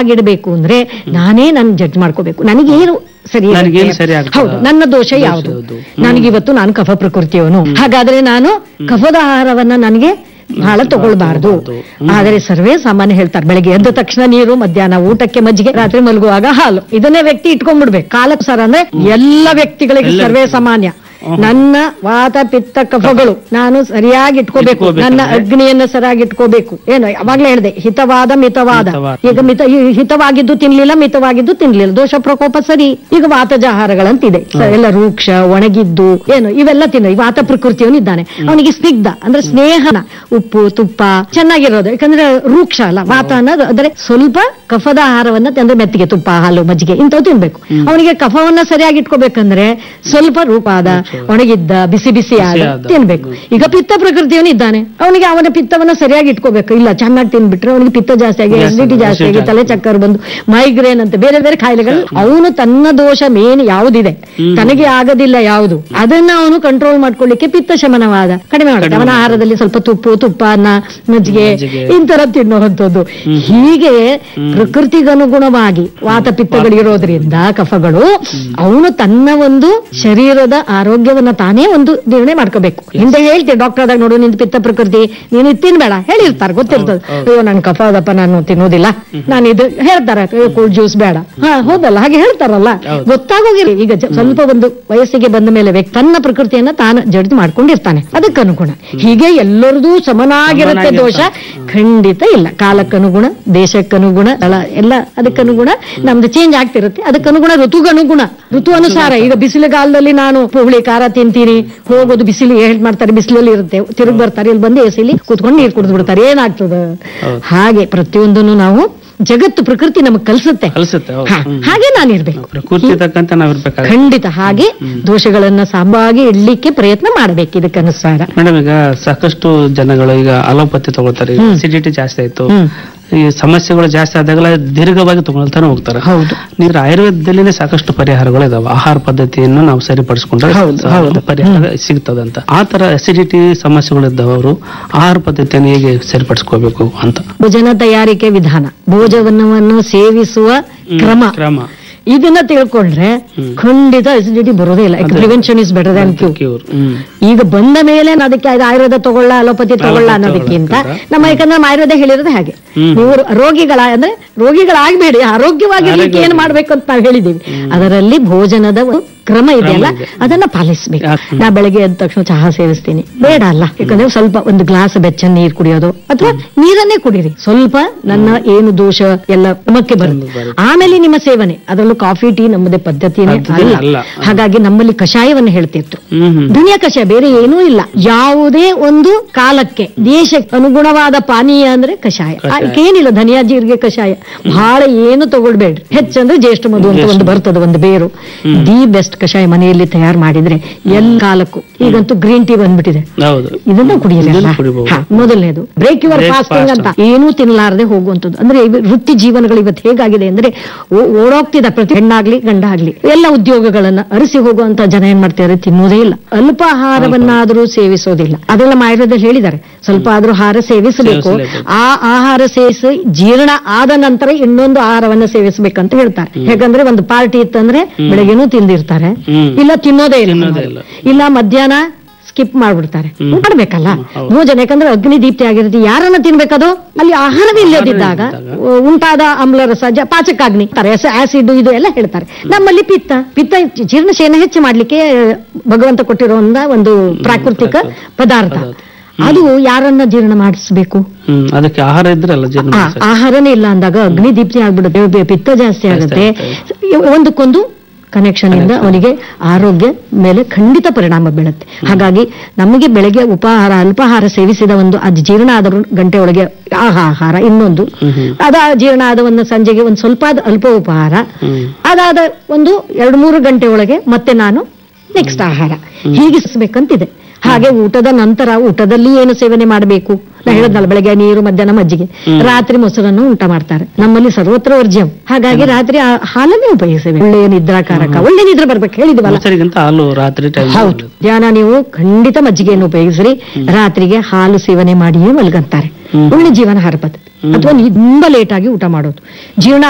ಆಗಿಡಬೇಕು ಅಂದ್ರೆ ನಾನೇ ನನ್ ಜಡ್ಜ್ ಮಾಡ್ಕೋಬೇಕು ನನಗೇನು ಸರಿ ಇರುತ್ತೆ? ನನಗೇನು ಸರಿ ಆಗ್ತದ? ಹೌದು ನನ್ನ ದೋಷ ದೋಷ ಯಾವುದು ಯಾವುದು? ನನಗಿವತ್ತು ನಾನು ಕಫ ಪ್ರಕೃತಿಯವನು ಹಾಗಾದ್ರೆ ನಾನು ಕಫದ ಆಹಾರವನ್ನ ನನಗೆ ಬಹಳ ತಗೊಳ್ಬಾರ್ದು ಆದರೆ ಸರ್ವೇ ಸಾಮಾನ್ಯ ಹೇಳ್ತಾರೆ ಬೆಳಗ್ಗೆ ಎದ್ದ ತಕ್ಷಣ ನೀರು ಮಧ್ಯಾಹ್ನ ಊಟಕ್ಕೆ ಮಜ್ಜಿಗೆ ರಾತ್ರಿ ಮಲಗುವಾಗ ಹಾಲು ಇದನ್ನೇ ವ್ಯಕ್ತಿ ಇಟ್ಕೊಂಡ್ಬಿಡ್ಬೇಕು ಕಾಲಕ್ಕೆ ಸರ್ ಅಂದ್ರೆ ಎಲ್ಲ ವ್ಯಕ್ತಿಗಳಿಗೆ ಎಲ್ಲ ಸರ್ವೇ ಸಾಮಾನ್ಯ ನನ್ನ ವಾತ ಪಿತ್ತ ಕಫಗಳು ನಾನು ಸರಿಯಾಗಿ ಇಟ್ಕೋಬೇಕು ಇಟ್ಕೋಬೇಕು ನನ್ನ ಅಂದ್ರೆ? ಅಗ್ನಿಯನ್ನ ಸರಿಯಾಗಿ ಇಟ್ಕೋಬೇಕು ಏನು ಅವಾಗ್ಲೇ ಹೇಳಿದೆ ಹಿತವಾದ ಮಿತವಾದ ಮಿತವಾದ. ಈಗ ಮಿತ ಈ ಹಿತವಾಗಿದ್ದು ತಿನ್ಲಿಲ್ಲ ಮಿತವಾಗಿದ್ದು ತಿನ್ಲಿಲ್ಲ ದೋಷ ಪ್ರಕೋಪ ಸರಿ ಈಗ ವಾತಜ ಆಹಾರಗಳಂತಿದೆ ಸ- ಎಲ್ಲ ರೂಕ್ಷ ಒಣಗಿದ್ದು ಏನು ಇವೆಲ್ಲ ತಿನ್ನ ಈ ವಾತ ಪ್ರಕೃತಿಯವನಿದ್ದಾನೆ ಅವನಿಗೆ ಸ್ನಿಗ್ಧ ಅಂದ್ರೆ ಸ್ನೇಹನ ಉಪ್ಪು ತುಪ್ಪ ಚೆನ್ನಾಗಿರೋದು ಯಾಕಂದ್ರೆ ರೂಕ್ಷ ಅಲ್ಲ ವಾತ ಅನ್ನೋದು ಅಂದ್ರೆ ಸ್ವಲ್ಪ ಕಫದ ಆಹಾರವನ್ನ ಅಂದ್ರೆ ಮೆತ್ತಿಗೆ ತುಪ್ಪ ಹಾಲು ಮಜ್ಜಿಗೆ ಇಂಥವು ತಿನ್ಬೇಕು ಅವನಿಗೆ ಕಫವನ್ನ ಸರಿಯಾಗಿ ಇಟ್ಕೋಬೇಕಂದ್ರೆ ಸ್ವಲ್ಪ ರೂಪಾದ ಒಣಗಿದ್ದ ಬಿಸಿ ಬಿಸಿ ಆದ ಬಿಸಿಯಾದ. ತಿನ್ಬೇಕು ಈಗ ಪಿತ್ತ ಪ್ರಕೃತಿಯವನು ಇದ್ದಾನೆ ಅವನಿಗೆ ಅವನ ಪಿತ್ತವನ್ನ ಸರಿಯಾಗಿ ಇಟ್ಕೋಬೇಕು ಇಲ್ಲ ಚೆನ್ನಾಗಿ ತಿನ್ಬಿಟ್ರೆ ಅವನಿಗೆ ಪಿತ್ತ ಜಾಸ್ತಿ ಆಗಿ ಜಾಸ್ತಿ ಅಸಿಡಿಟಿ ಆಗಿ, ಜಾಸ್ತಿ ಆಗಿ acidity ತಲೆ ಚಕ್ಕರ್ ಬಂದು ಮೈಗ್ರೇನ್ ಅಂತ ಬೇರೆ ಬೇರೆ ಕಾಯಿಲೆಗಳು ಅವನು ತನ್ನ ದೋಷ ಮೇನ್ ಯಾವುದಿದೆ ತನಗೆ ಆಗದಿಲ್ಲ ಯಾವುದು ಅದನ್ನ ಅವನು ಕಂಟ್ರೋಲ್ ಮಾಡ್ಕೊಳ್ಳಿಕ್ಕೆ ಪಿತ್ತ ಶಮನವಾದ ಕಡಿಮೆ ಮಾಡುತ್ತೆ ಅವನ ಆಹಾರದಲ್ಲಿ ಸ್ವಲ್ಪ ತುಪ್ಪು ತುಪ್ಪ ಅನ್ನ ಮಜ್ಜಿಗೆ ಮಜ್ಜಿಗೆ. ಇಂತರ ತಿನ್ನುವಂಥದ್ದು ಹೀಗೆ ಪ್ರಕೃತಿಗನುಗುಣವಾಗಿ ವಾತ ಪಿತ್ತಗಳಿರೋದ್ರಿಂದ ಕಫಗಳು ಅವನು ತನ್ನ ಒಂದು ಶರೀರದ ಆರೋಗ್ಯವನ್ನ ತಾನೇ ಒಂದು ನಿರ್ಣಯ ಮಾಡ್ಕೋಬೇಕು ಹಿಂದೆ ಹೇಳ್ತೀವಿ ಡಾಕ್ಟರ್ ಆದಾಗ ನೋಡು ನಿಂದು ಪಿತ್ತ ಪ್ರಕೃತಿ ನೀನು ಇದ್ ತಿನ್ಬೇಡ ಹೇಳಿರ್ತಾರೆ ಗೊತ್ತಿರ್ತದೆ ಅಯ್ಯೋ ನನ್ ಕಫ ಅದಪ್ಪ ನಾನು ತಿನ್ನೋದಿಲ್ಲ ನಾನು ಇದು ಹೇಳ್ತಾರೆ ಕೂಲ್ ಜ್ಯೂಸ್ ಬೇಡ ಹಾ ಹೌದಲ್ಲ ಹಾಗೆ ಹೇಳ್ತಾರಲ್ಲ ಗೊತ್ತಾಗೋಗಿರಿ ಈಗ ಜ- ಸ್ವಲ್ಪ ಒಂದು ವಯಸ್ಸಿಗೆ ಬಂದ ಮೇಲೆ ವ್ಯಕ್ತಿ ತನ್ನ ಪ್ರಕೃತಿಯನ್ನ ತಾನು ಜಡ್ದು ಮಾಡ್ಕೊಂಡಿರ್ತಾನೆ ಅದಕ್ಕನುಗುಣ ಹೀಗೆ ಎಲ್ಲರದೂ ಸಮನಾಗಿರುತ್ತೆ ದೋಷ ಖಂಡಿತ ಇಲ್ಲ ಕಾಲಕ್ಕನುಗುಣ ದೇಶಕ್ಕನುಗುಣ ಅಲ್ಲ ಎಲ್ಲ ಅದಕ್ಕನುಗುಣ ನಮ್ದು ಚೇಂಜ್ ಆಗ್ತಿರುತ್ತೆ ಅದಕ್ಕನುಗುಣ ಋತುಗನುಗುಣ ಋತು ಅನುಸಾರ ಈಗ ಬಿಸಿಲುಗಾಲದಲ್ಲಿ ನಾನು ಹುಳಿ ಖಾರ ತಿಂತೀನಿ ಹೋಗೋದು ಬಿಸಿಲು ಹೇಳ್ ಮಾಡ್ತಾರೆ ಬಿಸಿಲಲ್ಲಿ ಇರುತ್ತೆ ತಿರುಗಿ ಬರ್ತಾರೆ ಇಲ್ಲಿ ಬಂದು ಎಸಿಲಿ ಕೂತ್ಕೊಂಡು ನೀರು ಕುಡಿದು ಬಿಡ್ತಾರೆ ಏನಾಗ್ತದೆ ಹಾಗೆ ಪ್ರತಿಯೊಂದನ್ನು ನಾವು ಜಗತ್ತು ಪ್ರಕೃತಿ ನಮಗೆ ಕಲಿಸುತ್ತೆ ಕಲಿಸುತ್ತೆ ಹೌದು. ಹಾ, ಹ್ಮ್. ಹಾಗೆ ನಾನಿರ್ಬೇಕು ಪ್ರಕೃತಿ ತಕ್ಕಂತೆ ನಾವ್ ಇರ್ಬೇಕಾಗುತ್ತೆ ಖಂಡಿತ ಹಾಗೆ ದೋಷಗಳನ್ನ ಸಾಂಬಾಗಿ ಇಡ್ಲಿಕ್ಕೆ ಪ್ರಯತ್ನ ಮಾಡ್ಬೇಕು ಇದಕ್ಕನುಸಾರ ಮೇಡಮ್ ಈಗ ಸಾಕಷ್ಟು ಜನಗಳು ಈಗ ಅಲೋಪತಿ ತಗೊಳ್ತಾರೆ ಅಸಿಡಿಟಿ ಜಾಸ್ತಿ ಆಯ್ತು ಹ್ಮ್. ಈ ಸಮಸ್ಯೆಗಳು ಜಾಸ್ತಿ ಆದಾಗಲ ದೀರ್ಘವಾಗಿ ತಗೊಳ್ತಾನೆ ಹೋಗ್ತಾರೆ ಹೌದು. ನೀರು ಆಯುರ್ವೇದದಲ್ಲಿನೇ ಸಾಕಷ್ಟು ಪರಿಹಾರಗಳು ಇದಾವೆ ಆಹಾರ ಪದ್ಧತಿಯನ್ನು ನಾವು ಸರಿಪಡಿಸ್ಕೊಂಡ್ರೆ ಹೌದು, ಸ- ಹೌದು. ಪರಿಹಾರ ಸಿಗ್ತದಂತ ಆ ತರ ಅಸಿಡಿಟಿ ಸಮಸ್ಯೆಗಳಿದ್ದವರು ಆಹಾರ ಪದ್ಧತಿಯನ್ನು ಹೇಗೆ ಸರಿಪಡಿಸ್ಕೋಬೇಕು ಅಂತ ಭೋಜನ ತಯಾರಿಕೆ ವಿಧಾನ ಭೋಜನವನ್ನು ಸೇವಿಸುವ ಕ್ರಮ ಕ್ರಮ ಇದನ್ನ ತಿಳ್ಕೊಂಡ್ರೆ ಖಂಡಿತ ಅಸಿಡಿಟಿ ಬರೋದೇ ಇಲ್ಲ prevention is better than cu cure hmm ಈಗ ಬಂದ ಮೇಲೆ ನಾನು ಅದಕ್ಕೆ ಅದು ಆಯುರ್ವೇದ ತಗೊಳ್ಳ ಅಲೋಪತಿ ತಗೊಳ್ಳ ಅಲೋಪತಿ ಅನ್ನೋದಕ್ಕಿಂತ ತಗೊಳ್ಳೋದ್ಕಿಂತ. ನಮ್ಮ ಯಾಕಂದ್ರೆ ನಮ್ಮ ಆಯುರ್ವೇದ ಹೇಳಿರೋದು ಹಾಗೆ ಹ್ಮ್. ನೀವು ರೋಗಿಗಳ ಅಂದ್ರೆ ರೋಗಿಗಳಾಗಬೇಡಿ ಆರೋಗ್ಯವಾಗಿರ್ಲಿಕ್ಕೆ ಏನ್ ಮಾಡ್ಬೇಕು ಅಂತ ನಾವು ಹೇಳಿದೀವಿ ಅದರಲ್ಲಿ ಭೋಜನದ ಒಂದು ಕ್ರಮ ಇದೆಯಲ್ಲ ಇದೆ. ಅದನ್ನ ಪಾಲಿಸ್ಬೇಕು ಯಾಕೆ? ನಾ ಬೆಳಗ್ಗೆ ಎದ್ದ ತಕ್ಷಣ ಚಹಾ ಸೇವಿಸ್ತೀನಿ ಬೇಡ ಅಲ್ಲ ಯಾಕಂದ್ರೆ ಸ್ವಲ್ಪ ಒಂದು ಗ್ಲಾಸ್ ಬೆಚ್ಚ ನೀರ್ ಕುಡಿಯೋದು ಅಥವಾ ನೀರನ್ನೇ ಕುಡೀರಿ ಸ್ವಲ್ಪ ನನ್ನ ಏನು ದೋಷ ಎಲ್ಲ ಕ್ರಮಕ್ಕೆ ಬರುತ್ತೆ ಬರುತ್ತೆ. ಆಮೇಲೆ ನಿಮ್ಮ ಸೇವನೆ ಅದರಲ್ಲೂ ಕಾಫಿ ಟೀ ನಮ್ಮದೇ ಪದ್ಧತಿನೇ ಪದ್ಧತಿ ಅಲ್ಲ ಅಲ್ಲ. ಹಾಗಾಗಿ ನಮ್ಮಲ್ಲಿ ಕಷಾಯವನ್ನು ಹೇಳ್ತಿತ್ತು ಹ್ಮ್ ಹ್ಮ್ ದುನಿಯಾ ಕಷಾಯ ಬೇರೆ ಏನೂ ಇಲ್ಲ ಯಾವುದೇ ಒಂದು ಕಾಲಕ್ಕೆ ದೇಶಕ್ಕೆ ಅನುಗುಣವಾದ ಪಾನೀಯ ಅಂದ್ರೆ ಕಷಾಯ ಕಷಾಯ. ಏನಿಲ್ಲ ಧನಿಯಾ ಜೀರಿಗೆ ಕಷಾಯ ಬಹಳ ಏನು ತಗೊಳ್ಬೇಡ್ರಿ ಹೆಚ್ಚಂದ್ರೆ ಜ್ಯೇಷ್ಠ ಮಧು ಅಂತ ಒಂದು ಬರ್ತದೆ ಒಂದು ಬೇರು ದಿ ಬೆಸ್ಟ್ ಕಷಾಯ ಮನೆಯಲ್ಲಿ ತಯಾರು ಮಾಡಿದ್ರೆ ಎಲ್ಲ ಕಾಲಕ್ಕೂ ಈಗಂತೂ ಗ್ರೀನ್ ಟೀ ಬಂದ್ಬಿಟ್ಟಿದೆ ಹೌದು ಇದನ್ನ ಕುಡಿಯಿರಿ ಇದನ್ನ ಅಲ್ಲ? ಕುಡಿಬಹುದು. ಹಾ, ಮೊದಲನೇದು break your Break fasting fast. ಅಂತ ಏನೂ ತಿನ್ನಲಾರದೆ ಹೋಗುವಂಥದ್ದು ಅಂದ್ರೆ ಇವ- ವೃತ್ತಿ ಜೀವನಗಳು ಇವತ್ತು ಹೇಗಾಗಿದೆ ಅಂದ್ರೆ ಓ- ಓಡೋಗ್ತಿದ ಪ್ರತಿ ಹೆಣ್ಣಾಗ್ಲಿ ಗಂಡ ಆಗ್ಲಿ ಎಲ್ಲ ಉದ್ಯೋಗಗಳನ್ನ ಅರಸಿ ಹೋಗುವಂತ ಜನ ಏನ್ ಮಾಡ್ತಾರೆ ತಿನ್ನೋದೇ ಇಲ್ಲ ಅಲ್ಪ ಆಹಾರವನ್ನಾದ್ರೂ ಸೇವಿಸೋದಿಲ್ಲ ಅದೆಲ್ಲ ನಮ್ಮ ಆಯುರ್ವೇದದಲ್ಲಿ ಹೇಳಿದ್ದಾರೆ ಸ್ವಲ್ಪ ಆದ್ರೂ ಆಹಾರ ಸೇವಿಸಬೇಕು ಸೇವಿಸಲೇಬೇಕು. ಆ ಆಹಾರ ಸೇವಿಸಿ ಜೀರ್ಣ ಆದ ನಂತರ ಇನ್ನೊಂದು ಆಹಾರವನ್ನ ಸೇವಿಸಬೇಕಂತ ಹೇಳ್ತಾರೆ ಯಾಕಂದ್ರೆ ಒಂದು ಪಾರ್ಟಿ ಇತ್ತಂದ್ರೆ ಬೆಳಗ್ಗೆನೂ ತಿಂದಿರ್ತಾರೆ ಹ್ಮ್. ಇಲ್ಲ ತಿನ್ನೋದೇ ತಿನ್ನೋದೇ ಇಲ್ಲ ಇಲ್ಲ. ಇಲ್ಲ ಮಧ್ಯಾಹ್ನ ಸ್ಕಿಪ್ ಮಾಡ್ಬಿಡ್ತಾರೆ ಮಾಡ್ಬೇಕಲ್ಲ ಹೌದು. ಭೋಜನ ಯಾಕಂದ್ರೆ ಅಗ್ನಿ ದೀಪ್ತಿ ಆಗಿರುತ್ತೆ ಯಾರನ್ನ ತಿನ್ಬೇಕದು ಅಲ್ಲಿ ಆಹಾರವೇ ಇಲ್ಲದಿದ್ದಾಗ ಇಲ್ಲದಿದ್ದಾಗ. ಉ- ಉಂಟಾದ ಆಮ್ಲರಸ ಜ- ಪಾಚಕಾಗ್ನಿ ಆಸಿಡ್ ಇದು ಎಲ್ಲ ಹೇಳ್ತಾರೆ ನಮ್ಮಲ್ಲಿ ಪಿತ್ತ ಪಿತ್ತ ಜೀರ್ಣಶಯನ ಹೆಚ್ಚು ಮಾಡ್ಲಿಕ್ಕೆ ಭಗವಂತ ಕೊಟ್ಟಿರೋ ಒಂದು ಪ್ರಾಕೃತಿಕ ಪದಾರ್ಥ ಪದಾರ್ಥ. ಅದು ಯಾರನ್ನ ಜೀರ್ಣ ಮಾಡಿಸ್ಬೇಕು ಹ್ಮ್ ಅದಕ್ಕೆ ಆಹಾರ ಇದ್ರಲ್ಲ ಜೀರ್ಣ ಆ, ಆಹಾರನೇ ಇಲ್ಲ ಅಂದಾಗ ಅಗ್ನಿ ದೀಪ್ತಿ ಆಗ್ಬಿಡುತ್ತೆ ಬೆ- ಪಿತ್ತ ಜಾಸ್ತಿ ಆಗುತ್ತೆ ಒಂದಕ್ಕೊಂದು ಕನೆಕ್ಷನ್ ಇಂದ ಅವನಿಗೆ ಆರೋಗ್ಯ ಮೇಲೆ ಖಂಡಿತ ಪರಿಣಾಮ ಬೀಳುತ್ತೆ ಹಾಗಾಗಿ ನಮಗೆ ಬೆಳಗ್ಗೆ ಉಪಹಾರ ಅಲ್ಪಾಹಾರ ಸೇವಿಸಿದ ಒಂದು ಅದು ಜೀರ್ಣ ಆದ ಗಂಟೆ ಒಳಗೆ ಆಹಾ ಆಹಾರ ಇನ್ನೊಂದು ಅದ ಜೀರ್ಣ ಆದ ಒಂದು ಸಂಜೆಗೆ ಒಂದು ಸ್ವಲ್ಪ ಆದ ಅಲ್ಪ ಉಪಹಾರ ಹ್ಮ್ ಅದಾದ ಒಂದು ಎರಡು ಮೂರು ಗಂಟೆ ಒಳಗೆ ಮತ್ತೆ ನಾನು ನೆಕ್ಸ್ಟ್ ಆಹಾರ ಹೀಗಿಸ್ಬೇಕಂತಿದೆ ಹಾಗೆ ಊಟದ ನಂತರ ಊಟದಲ್ಲಿ ಏನು ಸೇವನೆ ಮಾಡಬೇಕು ನಾ ಹೇಳದ್ನಲ್ಲ ಬೆಳಗ್ಗೆ ನೀರು ಮಧ್ಯಾಹ್ನ ಮಜ್ಜಿಗೆ ರಾತ್ರಿ ಮೊಸರನ್ನು ಊಟ ಮಾಡ್ತಾರೆ ನಮ್ಮಲ್ಲಿ ಸರ್ವತ್ರ ವರ್ಜ್ಯಂ ಹಾಗಾಗಿ ರಾತ್ರಿ ಆ ಹಾಲನ್ನೇ ಉಪಯೋಗಿಸಬೇಕು ಒಳ್ಳೆಯ ನಿದ್ರಾಕಾರಕ ಒಳ್ಳೆ ನಿದ್ರೆ ಬರ್ಬೇಕು ಹೇಳಿದ್ವಲ್ಲ ಮೊಸರಿಗಿಂತ ಹಾಲು ರಾತ್ರಿ ಟೈಮ್ ಹೌದು ಧ್ಯಾನ ನೀವು ಖಂಡಿತ ಮಜ್ಜಿಗೆಯನ್ನು ಉಪಯೋಗಿಸ್ರಿ ರಾತ್ರಿಗೆ ಹಾಲು ಸೇವನೆ ಮಾಡಿಯೇ ಮಲ್ಗಂತಾರೆ ಒಳ್ಳೆ ಜೀವನ ಪದ್ಧತಿ ಅಥವಾ ನೀವು ತುಂಬಾ ಲೇಟ್ ಆಗಿ ಊಟ ಮಾಡೋದು ಜೀರ್ಣ